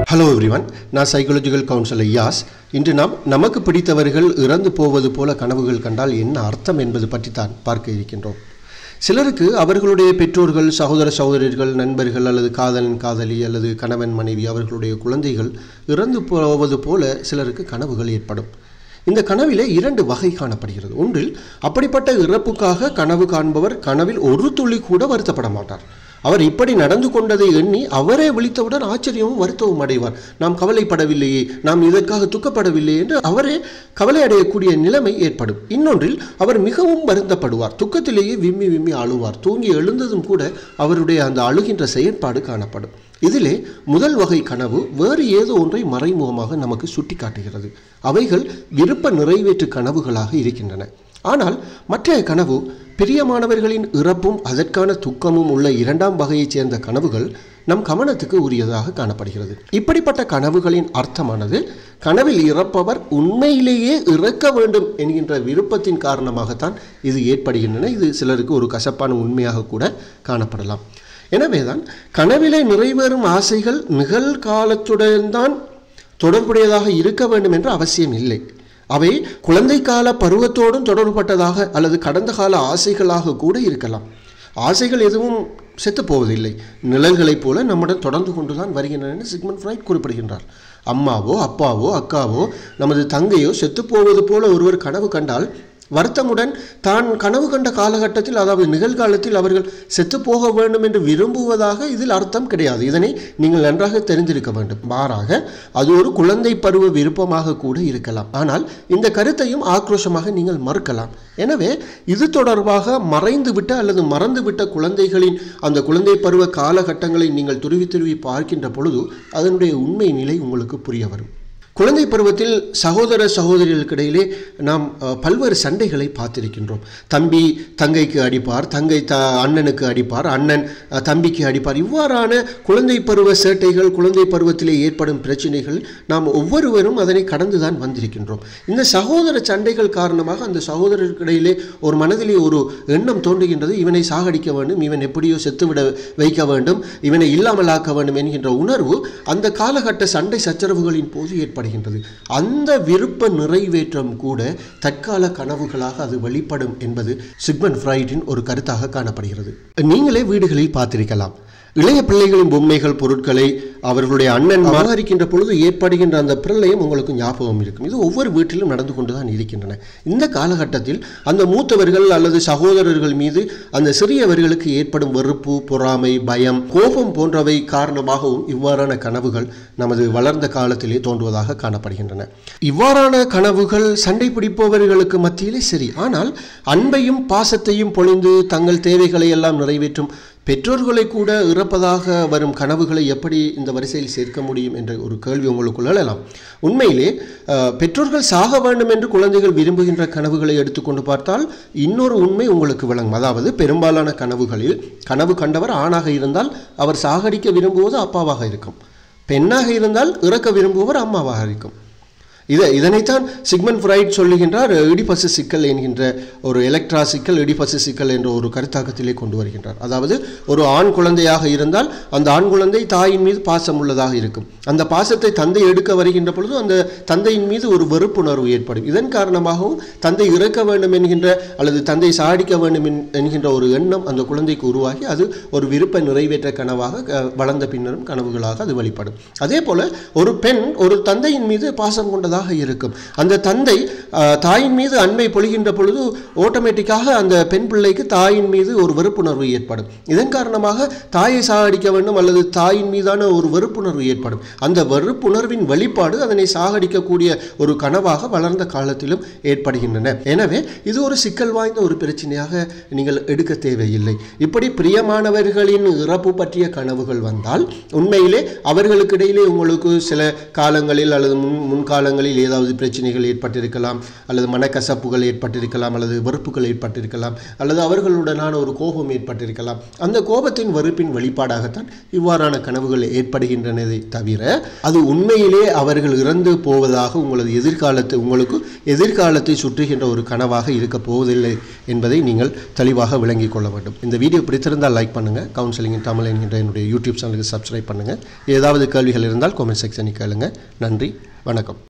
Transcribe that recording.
hello everyone நான் psychological counsellor யாஸ் இன்று நாம் நமக்கு பிடித்தவர்கள் இறந்து போவது போல கனவுகள் கண்டால் என்ன அர்த்தம் என்பது பற்றி தான் பார்க்க இருக்கின்றோம் சிலருக்கு அவர்களுடைய பெற்றோர்கள் சகோதர சகோதரிகள் நண்பர்கள் அல்லது காதலன் காதலி அல்லது கணவன் மனைவி அவர்களுடைய குழந்தைகள் இறந்து போவது போல சிலருக்கு கனவுகள் ஏற்படும் இந்த கனவிலே இரண்டு வகை காணப்படுகிறது ஒன்றில் அப்படிப்பட்ட இறப்புக்காக கனவு காண்பவர் கனவில் ஒரு துளி கூட வருத்தப்பட மாட்டார் அவர் இப்படி நடந்து கொண்டதை எண்ணி அவரே விழித்தவுடன் ஆச்சரியமும் வருத்தமும் அடைவார் நாம் கவலைப்படவில்லையே நாம் இதற்காக துக்கப்படவில்லை என்று அவரே கவலை அடையக்கூடிய நிலைமை ஏற்படும் இன்னொன்றில் அவர் மிகவும் வருந்தப்படுவார் துக்கத்திலேயே விம்மி விம்மி அழுவார் தூங்கி எழுந்ததும் கூட அவருடைய அந்த அழுகின்ற செயற்பாடு காணப்படும் இதிலே முதல் வகை கனவு வேறு ஏதோ ஒன்றை மறைமுகமாக நமக்கு சுட்டி காட்டுகிறது அவைகள் விருப்ப நிறைவேற்று கனவுகளாக இருக்கின்றன ஆனால் மற்றைய கனவு பிரியமானவர்களின் இறப்பும் அதற்கான துக்கமும் உள்ள இரண்டாம் வகையைச் சேர்ந்த கனவுகள் நம் கவனத்துக்கு உரியதாக காணப்படுகிறது இப்படிப்பட்ட கனவுகளின் அர்த்தமானது கனவில் இறப்பவர் உண்மையிலேயே இறக்க வேண்டும் என்கின்ற விருப்பத்தின் காரணமாகத்தான் இது ஏற்படுகின்றன இது சிலருக்கு ஒரு கசப்பான உண்மையாக கூட காணப்படலாம் எனவேதான் கனவிலே நிறைவேறும் ஆசைகள் நிகழ்காலத்துடன் தான் தொடர்புடையதாக இருக்க வேண்டும் என்ற அவசியம் இல்லை அவை குழந்தை கால பருவத்தோடும் தொடர்பட்டதாக அல்லது கடந்த கால ஆசைகளாக கூட இருக்கலாம் ஆசைகள் எதுவும் செத்து போவதில்லை நிழல்களைப் போல நம்முடன் தொடர்ந்து கொண்டுதான் வருகின்றன சிக்மன் ஃப்ரைட் குறிப்பிடுகின்றார் அம்மாவோ அப்பாவோ அக்காவோ நமது தங்கையோ செத்து போவது போல ஒருவர் கனவு கண்டால் வருத்தமுடன் தான் கனவு கண்ட காலகட்டத்தில் அதாவது நிகழ்காலத்தில் அவர்கள் செத்து போக வேண்டும் என்று விரும்புவதாக இதில் அர்த்தம் கிடையாது இதனை நீங்கள் நன்றாக தெரிந்திருக்க வேண்டும் மாறாக அது ஒரு குழந்தை பருவ விருப்பமாக கூட இருக்கலாம் ஆனால் இந்த கருத்தையும் ஆக்ரோஷமாக நீங்கள் மறுக்கலாம் எனவே இது தொடர்பாக மறைந்துவிட்ட அல்லது மறந்துவிட்ட குழந்தைகளின் அந்த குழந்தை பருவ காலகட்டங்களை நீங்கள் துருவி துருவி பார்க்கின்ற பொழுது அதனுடைய உண்மை நிலை உங்களுக்கு புரிய வரும் குழந்தை பருவத்தில் சகோதர சகோதரிகளுக்கு இடையிலே நாம் அஹ், பல்வேறு சண்டைகளை பார்த்திருக்கின்றோம் தம்பி தங்கைக்கு அடிப்பார் தங்கை த அண்ணனுக்கு அடிப்பார் அண்ணன் அஹ், தம்பிக்கு அடிப்பார் இவ்வாறான குழந்தை பருவ சேட்டைகள் குழந்தை பருவத்திலே ஏற்படும் பிரச்சனைகள் நாம் ஒவ்வொருவரும் அதனை கடந்துதான் வந்திருக்கின்றோம் இந்த சகோதர சண்டைகள் காரணமாக அந்த சகோதரருக்கு இடையிலே ஒரு மனதிலே ஒரு எண்ணம் தோன்றுகின்றது இவனை சாகடிக்க வேண்டும் இவன் எப்படியோ செத்துவிட வைக்க வேண்டும் இவனை இல்லாமலாக்க வேண்டும் என்கின்ற உணர்வு அந்த காலகட்ட சண்டை சச்சரவுகளின் போது ஏற்படுகின்றது அந்த விருப்ப நிறைவேற்றம் கூட தற்கால கனவுகளாக அது வெளிப்படும் என்பது சிக்மன் ஃப்ரைடின் ஒரு கருத்தாக காணப்படுகிறது நீங்களே வீடுகளில் பார்த்திருக்கலாம் இளைய பிள்ளைகளின் பொம்மைகள் பொருட்களை அவர்களுடைய அண்ணன் அபகரிக்கின்ற பொழுது ஏற்படுகின்ற அந்த பிரளயம் உங்களுக்கு ஞாபகம் இருக்கும் இது ஒவ்வொரு வீட்டிலும் நடந்து கொண்டுதான் இருக்கின்றன இந்த காலகட்டத்தில் அந்த மூத்தவர்கள் அல்லது சகோதரர்கள் மீது அந்த சிறியவர்களுக்கு ஏற்படும் வெறுப்பு பொறாமை பயம் கோபம் போன்றவை காரணமாகவும் இவ்வாறான கனவுகள் நமது வளர்ந்த காலத்திலே தோன்றுவதாக காணப்படுகின்றன இவ்வாறான கனவுகள் சண்டை பிடிப்பவர்களுக்கு மத்தியிலே சரி ஆனால் அன்பையும் பாசத்தையும் பொழிந்து தங்கள் தேவைகளை எல்லாம் நிறைவேற்றும் பெற்றோர்களை கூட இறப்பதாக வரும் கனவுகளை எப்படி இந்த வரிசையில் சேர்க்க முடியும் என்ற ஒரு கேள்வி உங்களுக்குள் எழலாம் உண்மையிலே அஹ், பெற்றோர்கள் சாக வேண்டும் என்று குழந்தைகள் விரும்புகின்ற கனவுகளை எடுத்துக்கொண்டு பார்த்தால் இன்னொரு உண்மை உங்களுக்கு விளங்கும் அதாவது பெரும்பாலான கனவுகளில் கனவு கண்டவர் ஆணாக இருந்தால் அவர் சாகடிக்க விரும்புவது அப்பாவாக இருக்கும் பெண்ணாக இருந்தால் இறக்க விரும்புவர் அம்மாவாக இருக்கும் இதை இதனைத்தான் சிக்மன் ஃப்ரைட் சொல்லுகின்றார் இடிபசு சிக்கல் என்கின்ற ஒரு எலக்ட்ரா சிக்கல் இடிபசு சிக்கல் என்ற ஒரு கருத்தாக்கத்திலே கொண்டு வருகின்றார் அதாவது ஒரு ஆண் குழந்தையாக இருந்தால் அந்த ஆண் குழந்தை தாயின் மீது பாசம் உள்ளதாக இருக்கும் அந்த பாசத்தை தந்தை எடுக்க வருகின்ற பொழுது அந்த தந்தையின் மீது ஒரு வெறுப்புணர்வு ஏற்படும் இதன் காரணமாகவும் தந்தை இறக்க வேண்டும் என்கின்ற அல்லது தந்தை சாடிக்க வேண்டும் என்- என்கின்ற ஒரு எண்ணம் அந்த குழந்தைக்கு உருவாகி அது ஒரு விருப்ப நிறைவேற்ற கனவாக அஹ், வளர்ந்த பின்னரும் கனவுகளாக அது வெளிப்படும் அதே போல ஒரு பெண் ஒரு தந்தையின் மீது பாசம் கொண்டதாக இருக்கும் அந்த தந்தை அஹ், தாயின் மீது அன்பை பொழிகின்ற பொழுது ஆட்டோமேட்டிக்காக அந்த பெண் பிள்ளைக்கு தாயின் மீது ஒரு வெறுப்புணர்வு ஏற்படும் இதன் காரணமாக தாயை சாகடிக்க வேண்டும் அல்லது தாயின் மீதான ஒரு வெறுப்புணர்வு ஏற்படும் அந்த வெறுப்புணர்வின் வெளிப்பாடு அதனை சாகடிக்கக்கூடிய ஒரு கனவாக வளர்ந்த காலத்திலும் ஏற்படுகின்றன எனவே இது ஒரு சிக்கல் வாய்ந்த ஒரு பிரச்சனையாக நீங்கள் எடுக்க தேவையில்லை இப்படி பிரியமானவர்களின் இறப்பு பற்றிய கனவுகள் வந்தால் உண்மையிலே அவர்களுக்கு இடையிலே உங்களுக்கு சில காலங்களில் அல்லது முன் முன்காலங்களில் கணவனிடங்களில் ஏதாவது பிரச்சனைகள் ஏற்பட்டிருக்கலாம் அல்லது மனக்கசப்புகள் ஏற்பட்டிருக்கலாம் அல்லது வெறுப்புகள் ஏற்பட்டிருக்கலாம் அல்லது அவர்களுடனான ஒரு கோபம் ஏற்பட்டிருக்கலாம் அந்த கோபத்தின் வெறுப்பின் வெளிப்பாடாகத்தான் இவ்வாறான கனவுகள் ஏற்படுகின்றனதை தவிர அது உண்மையிலே அவர்கள் இறந்து போவதாக உங்களது எதிர்காலத்தை உங்களுக்கு எதிர்காலத்தை சுற்றுகின்ற ஒரு கனவாக இருக்க போவதில்லை என்பதை நீங்கள் தெளிவாக விளங்கிக் கொள்ள வேண்டும் இந்த வீடியோ பிடித்திருந்தால் லைக் பண்ணுங்கள் கவுன்சிலிங் இன் தமிழ் என்கின்ற என்னுடைய யூடியூப் சேனலுக்கு சப்ஸ்கிரைப் பண்ணுங்கள் ஏதாவது கேள்விகள் இருந்தால் காமெண்ட் செக்ஷனில் கேளுங்க நன்றி வணக்கம்